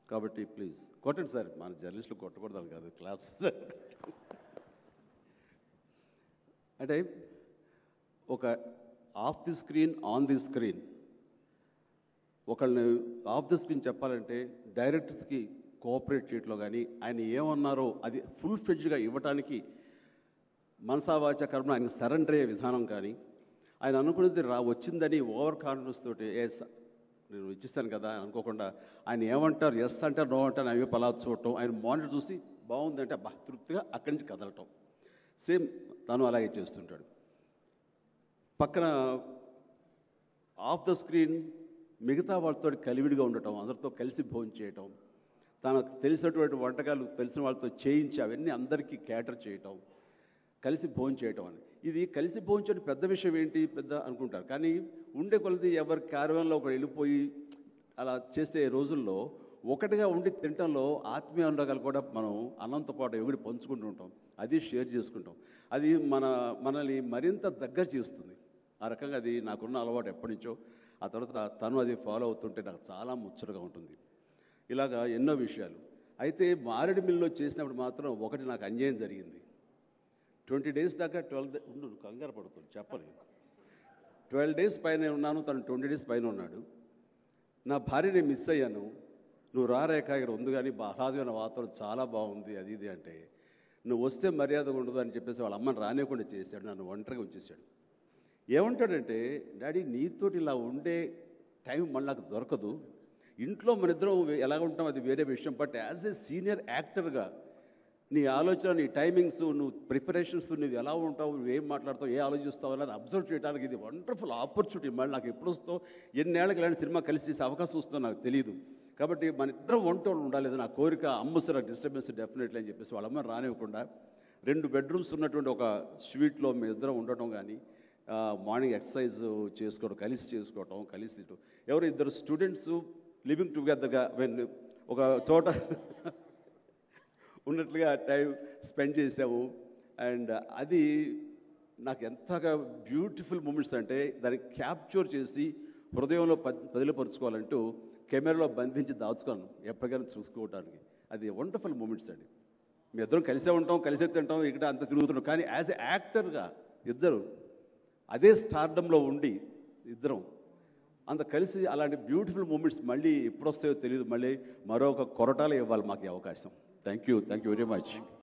కాబట్టి ప్లీజ్ కొట్టండి సార్ మన జర్నలిస్టులు కొట్టకూడదు కాదు క్లాప్స్ సార్ అంటే ఒక off the screen on the screen ఒకళ్ళని ఆఫ్ ది స్క్రీన్ చెప్పాలంటే డైరెక్టర్స్కి కోఆపరేట్ చేయట్లో కానీ ఆయన ఏమన్నారో అది ఫుల్ ఫ్లెడ్జ్గా ఇవ్వటానికి మనసావాచ కర్మ ఆయనకి సరెండర్ అయ్యే విధానం కానీ ఆయన అనుకున్నది రా వచ్చిందని ఓవర్ కాన్ఫిడెన్స్ తోటి ఏ స- నేను ఇచ్చేస్తాను కదా అని అనుకోకుండా ఆయన ఏమంటారు ఎస్ అంటారు నో అంటారు ఆయన పలా చూడటం ఆయన మానిటర్ చూసి బాగుందంటే అబ్బా తృప్తిగా అక్కడి నుంచి కదలటం సేమ్ తను అలాగే చేస్తుంటాడు పక్కన ఆఫ్ ద స్క్రీన్ మిగతా వాళ్ళతో కలివిడిగా ఉండటం అందరితో కలిసి భోజనం చేయటం తనకు తెలిసినటువంటి వంటకాలు తెలిసిన వాళ్ళతో చేయించి అవన్నీ అందరికీ క్యాటర్ చేయటం కలిసి భోజనం చేయటం అని ఇది కలిసి భోజనం చేయడం పెద్ద విషయం ఏంటి పెద్ద అనుకుంటారు కానీ ఉండే కొలది ఎవరి కార్యంలో ఒకరు వెళ్ళిపోయి అలా చేసే రోజుల్లో ఒకటిగా ఉండి తినటంలో ఆత్మీయ అనురాగాలు కూడా మనం అన్నంతో పాటు ఎగుడి పంచుకుంటూ ఉంటాం అది షేర్ చేసుకుంటాం అది మన మనల్ని మరింత దగ్గర చేస్తుంది ఆ రకంగా అది నాకున్న అలవాటు ఎప్పటి నుంచో ఆ తర్వాత తను అది ఫాలో అవుతుంటే నాకు చాలా ముచ్చటగా ఉంటుంది ఇలాగా ఎన్నో విషయాలు అయితే మారేడు మిల్లులో చేసినప్పుడు మాత్రం ఒకటి నాకు అన్యాయం జరిగింది ట్వంటీ డేస్ దాకా ట్వెల్వ్ ఉండు నువ్వు కంగారు పడుకోండి చెప్పలేదు ట్వెల్వ్ డేస్ పైన ఉన్నాను తను ట్వంటీ డేస్ పైన ఉన్నాడు నా భార్యని మిస్ అయ్యాను నువ్వు రారేఖ ఇక్కడ ఉంది కానీ ఆహ్లాదమైన వాతావరణం చాలా బాగుంది అది ఇది అంటే నువ్వు వస్తే మర్యాద ఉండదు అని చెప్పేసి వాళ్ళ అమ్మని రానివ్వకుండా చేశాడు నన్ను ఒంటరిగా ఉంచేశాడు ఏమంటాడంటే డాడీ నీతోటి ఇలా ఉండే టైం మళ్ళీ నాకు దొరకదు ఇంట్లో మన ఇద్దరం ఎలా ఉంటాం అది వేరే విషయం బట్ యాజ్ ఏ సీనియర్ యాక్టర్గా నీ ఆలోచన నీ టైమింగ్స్ నువ్వు ప్రిపరేషన్స్ నువ్వు ఎలా ఉంటావు నువ్వు ఏం మాట్లాడతావు ఏ ఆలోచిస్తావు అనేది అబ్జర్వ్ చేయడానికి ఇది వండర్ఫుల్ ఆపర్చునిటీ మళ్ళీ నాకు ఎప్పుడు వస్తావు ఎన్నేళ్ళకి ఇలాంటి సినిమా కలిసి చేసే అవకాశం వస్తుందో నాకు తెలియదు కాబట్టి మన ఇద్దరం వంటోళ్ళు ఉండాలి అది నా కోరిక అమ్మసర డిస్టర్బెన్స్ డెఫినెట్లీ అని చెప్పేసి వాళ్ళ అమ్మ రానివ్వకుండా రెండు బెడ్రూమ్స్ ఉన్నటువంటి ఒక స్వీట్లో మీ ఇద్దరం ఉండటం కానీ మార్నింగ్ ఎక్సర్సైజ్ చేసుకోవడం కలిసి చేసుకోవటం కలిసి తినటం ఎవరు ఇద్దరు స్టూడెంట్స్ లివింగ్ టుగెదర్గా వెన్ ఒక చోట ఉన్నట్లుగా టైం స్పెండ్ చేసాము అండ్ అది నాకు ఎంతగా బ్యూటిఫుల్ మూమెంట్స్ అంటే దాన్ని క్యాప్చర్ చేసి హృదయంలో ప- పదిలపరుచుకోవాలంటూ కెమెరాలో బంధించి దాచుకోను ఎప్పటికైనా చూసుకోవడానికి అది వండర్ఫుల్ మూమెంట్స్ అండి మీ ఇద్దరం కలిసే ఉంటాం కలిసే తింటాం ఇక్కడ అంత తిరుగుతున్నాం కానీ యాజ్ ఎ యాక్టర్గా ఇద్దరు అదే స్టార్డంలో ఉండి ఇద్దరం అంత కలిసి అలాంటి బ్యూటిఫుల్ మూమెంట్స్ మళ్ళీ ఎప్పుడు వస్తాయో తెలియదు మళ్ళీ మరొక కొరటాలు ఇవ్వాలి మాకు ఈ అవకాశం thank you thank you very much